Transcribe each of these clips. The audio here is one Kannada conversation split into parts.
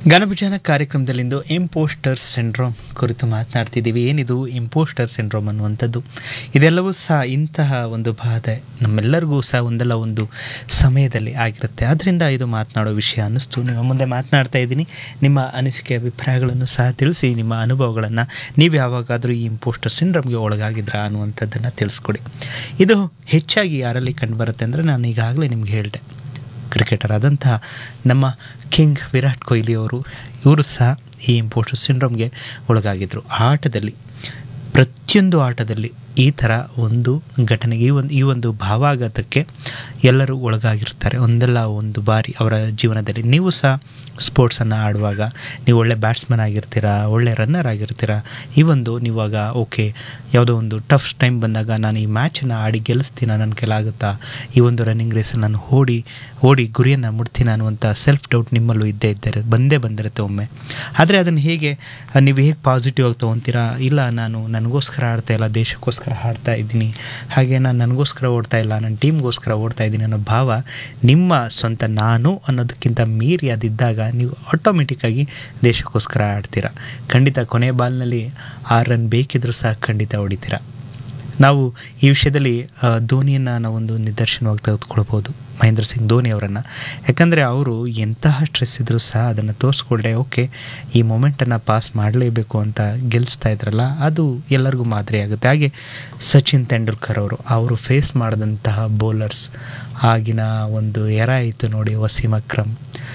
ಗಾನಭಜನ ಕಾರ್ಯಕ್ರಮದಲ್ಲಿಂದು ಇಂಪೋಸ್ಟರ್ ಸಿಂಡ್ರೋಮ್ ಕುರಿತು ಮಾತನಾಡ್ತಿದ್ದೀವಿ ಏನಿದು ಇಂಪೋಸ್ಟರ್ ಸಿಂಡ್ರೋಮ್ ಅನ್ನುವಂಥದ್ದು ಇದೆಲ್ಲವೂ ಸಹ ಇಂತಹ ಒಂದು ಬಾಧೆ ನಮ್ಮೆಲ್ಲರಿಗೂ ಸಹ ಒಂದಲ್ಲ ಒಂದು ಸಮಯದಲ್ಲಿ ಆಗಿರುತ್ತೆ ಆದ್ದರಿಂದ ಇದು ಮಾತನಾಡೋ ವಿಷಯ ಅನ್ನಿಸ್ತು ನಿಮ್ಮ ಮುಂದೆ ಮಾತನಾಡ್ತಾ ಇದ್ದೀನಿ ನಿಮ್ಮ ಅನಿಸಿಕೆ ಅಭಿಪ್ರಾಯಗಳನ್ನು ಸಹ ತಿಳಿಸಿ ನಿಮ್ಮ ಅನುಭವಗಳನ್ನು ನೀವು ಯಾವಾಗಾದರೂ ಈ ಇಂಪೋಸ್ಟರ್ ಸಿಂಡ್ರೋಮ್ಗೆ ಒಳಗಾಗಿದ್ರಾ ಅನ್ನುವಂಥದ್ದನ್ನು ತಿಳಿಸ್ಕೊಡಿ ಇದು ಹೆಚ್ಚಾಗಿ ಯಾರಲ್ಲಿ ಕಂಡುಬರುತ್ತೆ ಅಂದರೆ ನಾನು ಈಗಾಗಲೇ ನಿಮ್ಗೆ ಹೇಳಿದೆ ಕ್ರಿಕೆಟರ್ ಆದಂತಹ ನಮ್ಮ ಕಿಂಗ್ ವಿರಾಟ್ ಕೊಹ್ಲಿ ಅವರು ಇವರು ಸಹ ಈ ಇಂಪೋಸ್ಟರ್ ಸಿಂಡ್ರೋಮ್ಗೆ ಒಳಗಾಗಿದ್ದರು ಆ ಆಟದಲ್ಲಿ ಪ್ರತಿಯೊಂದು ಆಟದಲ್ಲಿ ಈ ಥರ ಒಂದು ಘಟನೆಗೆ ಈ ಒಂದು ಈ ಒಂದು ಭಾವಾಘಾತಕ್ಕೆ ಎಲ್ಲರೂ ಒಳಗಾಗಿರ್ತಾರೆ ಒಂದಲ್ಲ ಒಂದು ಬಾರಿ ಅವರ ಜೀವನದಲ್ಲಿ ನೀವು ಸಹ ಸ್ಪೋರ್ಟ್ಸನ್ನು ಆಡುವಾಗ ನೀವು ಒಳ್ಳೆ ಬ್ಯಾಟ್ಸ್ಮನ್ ಆಗಿರ್ತೀರಾ ಒಳ್ಳೆ ರನ್ನರ್ ಆಗಿರ್ತೀರಾ ಈ ಒಂದು ನೀವಾಗ ಓಕೆ ಯಾವುದೋ ಒಂದು ಟಫ್ ಟೈಮ್ ಬಂದಾಗ ನಾನು ಈ ಮ್ಯಾಚನ್ನು ಆಡಿ ಗೆಲ್ಲಿಸ್ತೀನ ನನ್ನ ಕೆಲಾಗುತ್ತಾ ಈ ಒಂದು ರನ್ನಿಂಗ್ ರೇಸಲ್ಲಿ ನಾನು ಓಡಿ ಓಡಿ ಗುರಿಯನ್ನು ಮುಡ್ತೀನಿ ಅನ್ನುವಂಥ ಸೆಲ್ಫ್ ಡೌಟ್ ನಿಮ್ಮಲ್ಲೂ ಇದ್ದೇ ಇದ್ದರೆ ಬಂದೇ ಬಂದಿರುತ್ತೆ ಒಮ್ಮೆ ಆದರೆ ಅದನ್ನು ಹೇಗೆ ನೀವು ಹೇಗೆ ಪಾಸಿಟಿವ್ ಆಗಿ ತೊಗೊತೀರಾ ಇಲ್ಲ ನಾನು ನನಗೋಸ್ಕರ ಆಡ್ತಾ ಇಲ್ಲ ದೇಶಕ್ಕೋಸ್ಕರ ಆಡ್ತಾ ಇದ್ದೀನಿ ಹಾಗೆ ನಾನು ನನಗೋಸ್ಕರ ಓಡ್ತಾ ಇಲ್ಲ ನನ್ನ ಟೀಮ್ಗೋಸ್ಕರ ಓಡ್ತಾ ಇದ್ದೀನಿ ಅನ್ನೋ ಭಾವ ನಿಮ್ಮ ಸ್ವಂತ ನಾನು ಅನ್ನೋದಕ್ಕಿಂತ ಮೀರಿ ಅದಿದ್ದಾಗ ನೀವು ಆಟೋಮೆಟಿಕ್ಕಾಗಿ ದೇಶಕ್ಕೋಸ್ಕರ ಆಡ್ತೀರಾ ಖಂಡಿತ ಕೊನೆ ಬಾಲ್ನಲ್ಲಿ ಆ ರನ್ ಬೇಕಿದ್ರೂ ಸಹ ಖಂಡಿತ ಹೊಡಿತೀರಾ ನಾವು ಈ ವಿಷಯದಲ್ಲಿ ಧೋನಿಯನ್ನು ನಾವೊಂದು ನಿದರ್ಶನವಾಗಿ ತೆಗೆದುಕೊಳ್ಬೋದು ಮಹೇಂದ್ರ ಸಿಂಗ್ ಧೋನಿ ಅವರನ್ನು ಯಾಕಂದರೆ ಅವರು ಎಂತಹ ಸ್ಟ್ರೆಸ್ ಇದ್ದರೂ ಸಹ ಅದನ್ನು ತೋರಿಸ್ಕೊಂಡ್ರೆ ಓಕೆ ಈ ಮೊಮೆಂಟನ್ನು ಪಾಸ್ ಮಾಡಲೇಬೇಕು ಅಂತ ಗೆಲ್ಲಿಸ್ತಾ ಇದ್ರಲ್ಲ ಅದು ಎಲ್ಲರಿಗೂ ಮಾದರಿ ಆಗುತ್ತೆ ಹಾಗೆ ಸಚಿನ್ ತೆಂಡೂಲ್ಕರ್ ಅವರು ಅವರು ಫೇಸ್ ಮಾಡಿದಂತಹ ಬೌಲರ್ಸ್ ಆಗಿನ ಒಂದು ಎರ ಇತ್ತು ನೋಡಿ Wasim Akram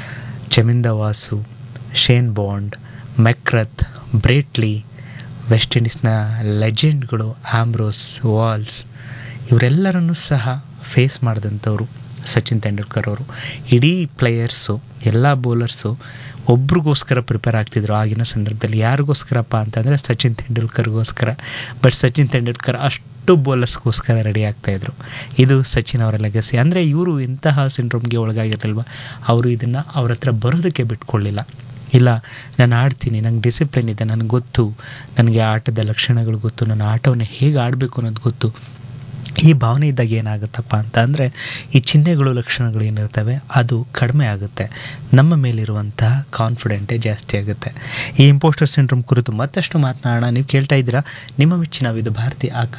Chaminda Vaas Shane Bond McGrath Brett Lee West ಇಂಡೀಸ್ನ ಲೆಜೆಂಡ್ಗಳು ಆಮ್ರೋಸ್ ವಾಲ್ಸ್ ಇವರೆಲ್ಲರನ್ನೂ ಸಹ ಫೇಸ್ ಮಾಡಿದಂಥವ್ರು ಸಚಿನ್ ತೆಂಡೂಲ್ಕರ್ ಅವರು ಇಡೀ ಪ್ಲೇಯರ್ಸು ಎಲ್ಲ ಬೌಲರ್ಸು ಒಬ್ರಿಗೋಸ್ಕರ ಪ್ರಿಪೇರ್ ಆಗ್ತಿದ್ರು ಆಗಿನ ಸಂದರ್ಭದಲ್ಲಿ ಯಾರಿಗೋಸ್ಕರಪ್ಪ ಅಂತಂದರೆ ಸಚಿನ್ ತೆಂಡೂಲ್ಕರ್ಗೋಸ್ಕರ ಬಟ್ ಸಚಿನ್ ತೆಂಡೂಲ್ಕರ್ ಅಷ್ಟು ಬೌಲರ್ಸ್ಗೋಸ್ಕರ ರೆಡಿ ಆಗ್ತಾಯಿದ್ರು ಇದು ಸಚಿನ್ ಅವರ ಲೆಗಸಿ ಅಂದರೆ ಇವರು ಇಂತಹ ಸಿಂಡ್ರೋಮ್ಗೆ ಒಳಗಾಗಿರಲಿಲ್ವ ಅವರು ಇದನ್ನು ಅವ್ರ ಹತ್ರ ಬರೋದಕ್ಕೆ ಬಿಟ್ಕೊಳ್ಳಿಲ್ಲ ಇಲ್ಲ ನಾನು ಆಡ್ತೀನಿ ನಂಗೆ ಡಿಸಿಪ್ಲಿನ್ ಇದೆ ನನಗೆ ಗೊತ್ತು ನನಗೆ ಆಟದ ಲಕ್ಷಣಗಳು ಗೊತ್ತು ನನ್ನ ಆಟವನ್ನು ಹೇಗೆ ಆಡಬೇಕು ಅನ್ನೋದು ಗೊತ್ತು ಈ ಭಾವನೆ ಇದ್ದಾಗ ಏನಾಗುತ್ತಪ್ಪ ಅಂತ ಅಂದರೆ ಈ ಚಿಹ್ನೆಗಳು ಲಕ್ಷಣಗಳು ಏನಿರ್ತವೆ ಅದು ಕಡಿಮೆ ಆಗುತ್ತೆ ನಮ್ಮ ಮೇಲಿರುವಂತಹ ಕಾನ್ಫಿಡೆಂಟೇ ಜಾಸ್ತಿ ಆಗುತ್ತೆ ಈ ಇಂಪೋಸ್ಟರ್ ಸಿಂಡ್ರೋಮ್ ಕುರಿತು ಮತ್ತಷ್ಟು ಮಾತನಾಡೋಣ ನೀವು ಕೇಳ್ತಾ ಇದ್ದೀರಾ ನಿಮ್ಮ ಮೆಚ್ಚಿನ ಇದು ಭಾರತಿ ಆಕ